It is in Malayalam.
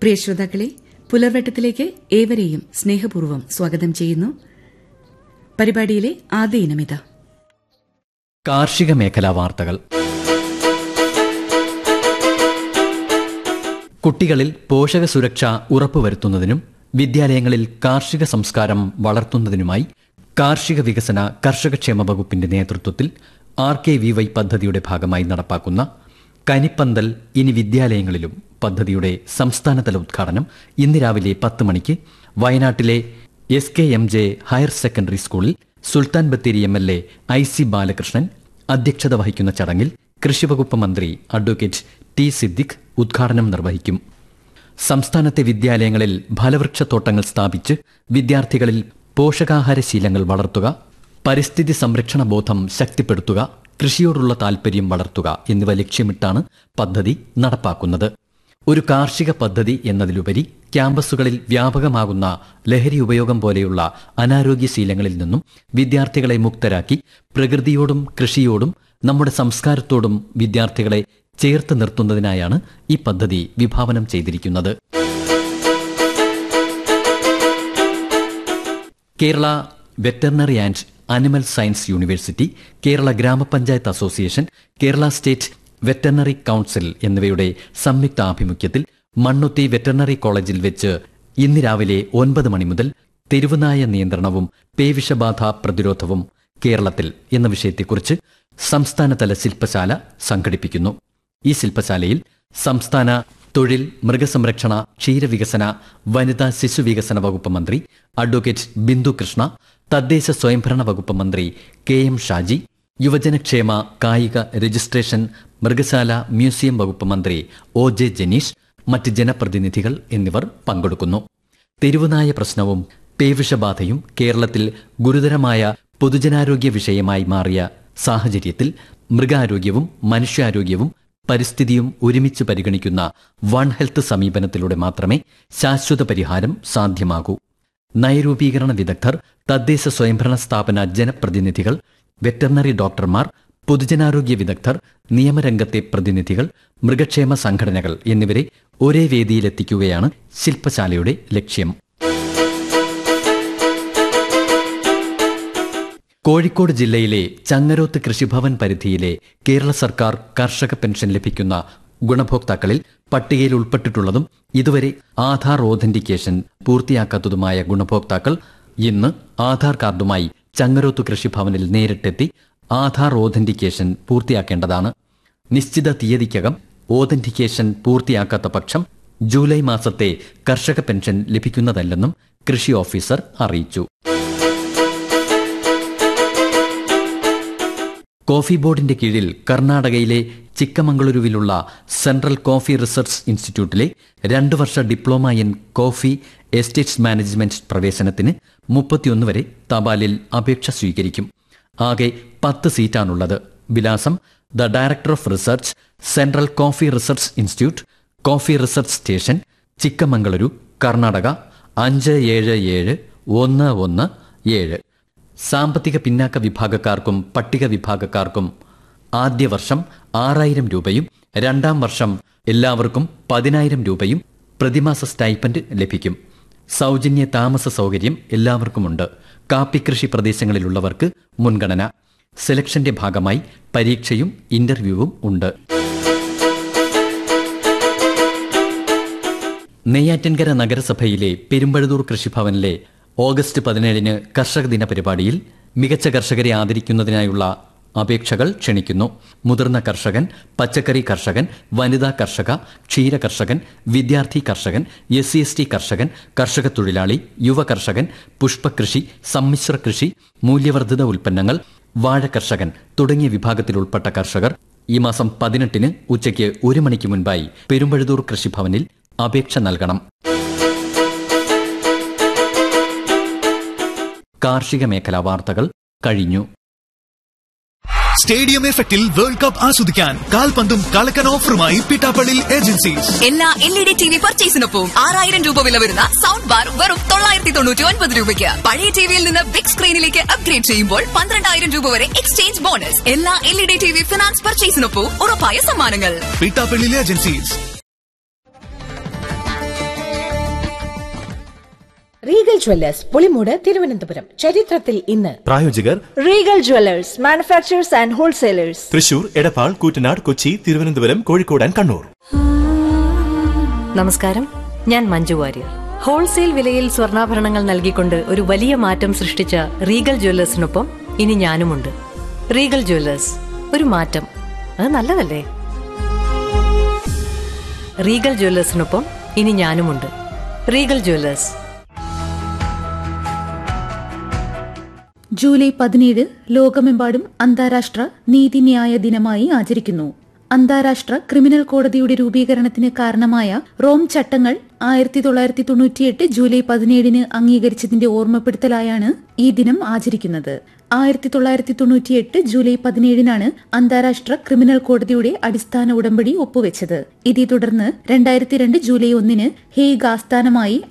പ്രിയ ശ്രോതാക്കളെ പുലർവട്ടത്തിലേക്ക് ഏവരെയും സ്നേഹപൂർവ്വം സ്വാഗതം ചെയ്യുന്നു പരിപാടിയിലെ ആദ്യ ഇനമിത കാർഷിക മേഖലാ വാർത്തകൾ കുട്ടികളിൽ പോഷക സുരക്ഷ ഉറപ്പുവരുത്തുന്നതിനും വിദ്യാലയങ്ങളിൽ കാർഷിക സംസ്കാരം വളർത്തുന്നതിനുമായി കാർഷിക വികസന കർഷകക്ഷേമ വകുപ്പിന്റെ നേതൃത്വത്തിൽ ആർ കെ വി വൈ പദ്ധതിയുടെ ഭാഗമായി നടപ്പാക്കുന്ന കനിപ്പന്തൽ ഇനി വിദ്യാലയങ്ങളിലും പദ്ധതിയുടെ സംസ്ഥാനതല ഉദ്ഘാടനം ഇന്ന് രാവിലെ പത്ത് മണിക്ക് വയനാട്ടിലെ S K M J higher secondary സ്കൂളിൽ Sultan Bathery M L A I C Balakrishnan അധ്യക്ഷത വഹിക്കുന്ന ചടങ്ങിൽ കൃഷിവകുപ്പ് മന്ത്രി അഡ്വക്കേറ്റ് ടി സിദ്ദിഖ് ഉദ്ഘാടനം നിർവഹിക്കും സംസ്ഥാനത്തെ വിദ്യാലയങ്ങളിൽ ഫലവൃക്ഷത്തോട്ടങ്ങൾ സ്ഥാപിച്ച് വിദ്യാർത്ഥികളിൽ പോഷകാഹാര ശീലങ്ങൾ വളർത്തുക പരിസ്ഥിതി സംരക്ഷണ ബോധം ശക്തിപ്പെടുത്തുക കൃഷിയോടുള്ള താൽപര്യം വളർത്തുക എന്നിവ ലക്ഷ്യമിട്ടാണ് പദ്ധതി നടപ്പാക്കുന്നത് ഒരു കാർഷിക പദ്ധതി എന്നതിലുപരി ക്യാമ്പസുകളിൽ വ്യാപകമാകുന്ന ലഹരി ഉപയോഗം പോലെയുള്ള അനാരോഗ്യ ശീലങ്ങളിൽ നിന്നും വിദ്യാർത്ഥികളെ മുക്തരാക്കി പ്രകൃതിയോടും കൃഷിയോടും നമ്മുടെ സംസ്കാരത്തോടും വിദ്യാർത്ഥികളെ ചേർത്ത് നിർത്തുന്നതിനായാണ് ഈ പദ്ധതി വിഭാവനം ചെയ്തിരിക്കുന്നത് Kerala veterinary and animal science university Kerala ഗ്രാമപഞ്ചായത്ത് association Kerala state veterinary council എന്നിവയുടെ സംയുക്ത ആഭിമുഖ്യത്തിൽ മണ്ണുത്തി വെറ്ററിനറി കോളേജിൽ വെച്ച് ഇന്ന് രാവിലെ ഒൻപത് മണി മുതൽ തെരുവുനായ നിയന്ത്രണവും പേവിഷബാധ പ്രതിരോധവും കേരളത്തിൽ എന്ന വിഷയത്തെക്കുറിച്ച് സംസ്ഥാനതല ശില്പശാല സംഘടിപ്പിക്കുന്നു ഈ ശില്പശാലയിൽ സംസ്ഥാന തൊഴിൽ മൃഗസംരക്ഷണ ക്ഷീരവികസന വനിതാ ശിശുവികസന വകുപ്പ് മന്ത്രി അഡ്വക്കേറ്റ് ബിന്ദു കൃഷ്ണ തദ്ദേശ സ്വയംഭരണ വകുപ്പ് മന്ത്രി കെ എം ഷാജി യുവജനക്ഷേമ കായിക രജിസ്ട്രേഷൻ മൃഗശാല മ്യൂസിയം വകുപ്പ് മന്ത്രി ഒ ജെ ജനീഷ് മറ്റ് ജനപ്രതിനിധികൾ എന്നിവർ പങ്കെടുക്കുന്നു തെരുവുനായ പ്രശ്നവും പേവിഷബാധയും കേരളത്തിൽ ഗുരുതരമായ പൊതുജനാരോഗ്യ വിഷയമായി മാറിയ സാഹചര്യത്തിൽ മൃഗാരോഗ്യവും മനുഷ്യാരോഗ്യവും പരിസ്ഥിതിയും ഒരുമിച്ച് പരിഗണിക്കുന്ന വൺ ഹെൽത്ത് സമീപനത്തിലൂടെ മാത്രമേ ശാശ്വത പരിഹാരം സാധ്യമാകൂ നയരൂപീകരണ വിദഗ്ധർ തദ്ദേശ സ്വയംഭരണ സ്ഥാപന ജനപ്രതിനിധികൾ വെറ്ററിനറി ഡോക്ടർമാർ പൊതുജനാരോഗ്യ വിദഗ്ധർ നിയമരംഗത്തെ പ്രതിനിധികൾ മൃഗക്ഷേമ സംഘടനകൾ എന്നിവരെ ഒരേ വേദിയിലെത്തിക്കുകയാണ് ശില്പശാലയുടെ ലക്ഷ്യം കോഴിക്കോട് ജില്ലയിലെ ചങ്ങരോത്ത് കൃഷിഭവൻ പരിധിയിലെ കേരള സർക്കാർ കർഷക പെൻഷൻ ലഭിക്കുന്ന ഗുണഭോക്താക്കളിൽ പട്ടികയിൽ ഉൾപ്പെട്ടിട്ടുള്ളതും ഇതുവരെ ആധാർ ഓഥന്റിക്കേഷൻ പൂർത്തിയാക്കാത്തതുമായ ഗുണഭോക്താക്കൾ ഇന്ന് ആധാർ കാർഡുമായി ചങ്ങരോത്ത് കൃഷിഭവനിൽ നേരിട്ടെത്തി ആധാർ ഓഥന്റിക്കേഷൻ പൂർത്തിയാക്കേണ്ടതാണ് നിശ്ചിത തീയതിക്കകം ഓഥന്റിക്കേഷൻ പൂർത്തിയാക്കാത്ത പക്ഷം ജൂലൈ മാസത്തെ കർഷക പെൻഷൻ ലഭിക്കുന്നതല്ലെന്നും കൃഷി ഓഫീസർ അറിയിച്ചു കോഫി ബോർഡിന്റെ കീഴിൽ കർണാടകയിലെ ചിക്കമംഗളൂരുവിലുള്ള സെൻട്രൽ കോഫി റിസർച്ച് ഇൻസ്റ്റിറ്റ്യൂട്ടിലെ രണ്ട് വർഷ diploma in coffee estates management പ്രവേശനത്തിന് മുപ്പത്തിയൊന്ന് വരെ തപാലിൽ അപേക്ഷ സ്വീകരിക്കും ആകെ പത്ത് സീറ്റാണുള്ളത് വിലാസം the director of research central coffee research institute coffee research station Chikkamagaluru Karnataka അഞ്ച് ഏഴ് ഏഴ് ഒന്ന് ഒന്ന് ഏഴ് സാമ്പത്തിക പിന്നാക്ക വിഭാഗക്കാർക്കും പട്ടിക വിഭാഗക്കാർക്കും ആദ്യ വർഷം ആറായിരം രൂപയും രണ്ടാം വർഷം എല്ലാവർക്കും പതിനായിരം രൂപയും പ്രതിമാസ സ്റ്റൈപ്പൻഡ് ലഭിക്കും സൗജന്യ താമസ സൗകര്യം എല്ലാവർക്കുമുണ്ട് കാപ്പിക്കൃഷി പ്രദേശങ്ങളിലുള്ളവർക്ക് മുൻഗണന സെലക്ഷന്റെ ഭാഗമായി പരീക്ഷയും ഇന്റർവ്യൂവും ഉണ്ട് നെയ്യാറ്റിൻകര നഗരസഭയിലെ പെരുമ്പഴതൂർ കൃഷിഭവനിലെ ഓഗസ്റ്റ് പതിനേഴിന് കർഷക ദിന പരിപാടിയിൽ മികച്ച കർഷകരെ ആദരിക്കുന്നതിനായുള്ള അപേക്ഷകൾ ക്ഷണിക്കുന്നു മുതിർന്ന കർഷകൻ പച്ചക്കറി കർഷകൻ വനിതാ കർഷക ക്ഷീര കർഷകൻ വിദ്യാർത്ഥി കർഷകൻ എസ് സി എസ് ടി കർഷകൻ കർഷക തൊഴിലാളി യുവ കർഷകൻ പുഷ്പകൃഷി സമ്മിശ്ര കൃഷി മൂല്യവർദ്ധിത ഉൽപ്പന്നങ്ങൾ വാഴ കർഷകൻ തുടങ്ങിയ വിഭാഗത്തിൽ ഉൾപ്പെട്ട കർഷകർ ഈ മാസം പതിനെട്ടിന് ഉച്ചയ്ക്ക് ഒരു മണിക്ക് മുൻപായി പെരുമ്പഴുതൂർ കൃഷിഭവനിൽ അപേക്ഷ നൽകണം കാർഷിക മേഖലാ വാർത്തകൾ കഴിഞ്ഞു സ്റ്റേഡിയം എഫക്റ്റിൽ വേൾഡ് കപ്പ് ആസ്വദിക്കാൻ കാൽപന്തും കളക്കൻ ഓഫറുമായി പിട്ടാപ്പള്ളി ഏജൻസീസ് എല്ലാ L E D T V പർച്ചേസിനൊപ്പം ആറായിരം രൂപ വില വരുന്ന സൗണ്ട് ബാർ വെറും തൊള്ളായിരത്തി തൊണ്ണൂറ്റി ഒൻപത് രൂപയ്ക്ക് പഴയ ടിവിയിൽ നിന്ന് ബിഗ് സ്ക്രീനിലേക്ക് അപ്ഗ്രേഡ് ചെയ്യുമ്പോൾ പന്ത്രണ്ടായിരം രൂപ വരെ എക്സ്ചേഞ്ച് ബോണസ് എല്ലാ L E D T V finance പർച്ചേസിനൊപ്പം ഉറപ്പായ സമ്മാനങ്ങൾ Pittappillil agencies Regal jewellers Pulimood Thiruvananthapuram ചരിത്രത്തിൽ ഇന്ന് പ്രായോജകർ Regal jewellers manufacturers and wholesalers Thrissur Edappal Koottanad Kochi Thiruvananthapuram Kozhikode and Kannur നമസ്കാരം ഞാൻ മഞ്ജു വാര്യർ ഹോൾസെയിൽ വിലയിൽ സ്വർണ്ണാഭരണങ്ങൾ നൽകിക്കൊണ്ട് ഒരു വലിയ മാറ്റം സൃഷ്ടിച്ച റീഗൽ ജ്വല്ലേഴ്സിനൊപ്പം ഇനി ഞാനുമുണ്ട് റീഗൽ ജ്വല്ലേഴ്സ് ഒരു മാറ്റം അത് നല്ലതല്ലേ റീഗൽ ജ്വല്ലേഴ്സിനൊപ്പം ഇനി ഞാനുമുണ്ട് റീഗൽ ജ്വല്ലേഴ്സ് ജൂലൈ പതിനേഴ് ലോകമെമ്പാടും അന്താരാഷ്ട്ര നീതിന്യായ ദിനമായി ആചരിക്കുന്നു അന്താരാഷ്ട്ര ക്രിമിനൽ കോടതിയുടെ രൂപീകരണത്തിന് കാരണമായ റോം ചട്ടങ്ങൾ ആയിരത്തി തൊള്ളായിരത്തി തൊണ്ണൂറ്റിയെട്ട് ജൂലൈ പതിനേഴിന് അംഗീകരിച്ചതിന്റെ ഓർമ്മപ്പെടുത്തലായാണ് ഈ ദിനം ആചരിക്കുന്നത് ആയിരത്തി തൊള്ളായിരത്തി തൊണ്ണൂറ്റിയെട്ട് ജൂലൈ പതിനേഴിനാണ് അന്താരാഷ്ട്ര ക്രിമിനൽ കോടതിയുടെ അടിസ്ഥാന ഉടമ്പടി ഒപ്പുവെച്ചത് ഇതേ തുടർന്ന് രണ്ടായിരത്തി രണ്ട് ജൂലൈ ഒന്നിന് ഹേഗ് ആസ്ഥാനമായി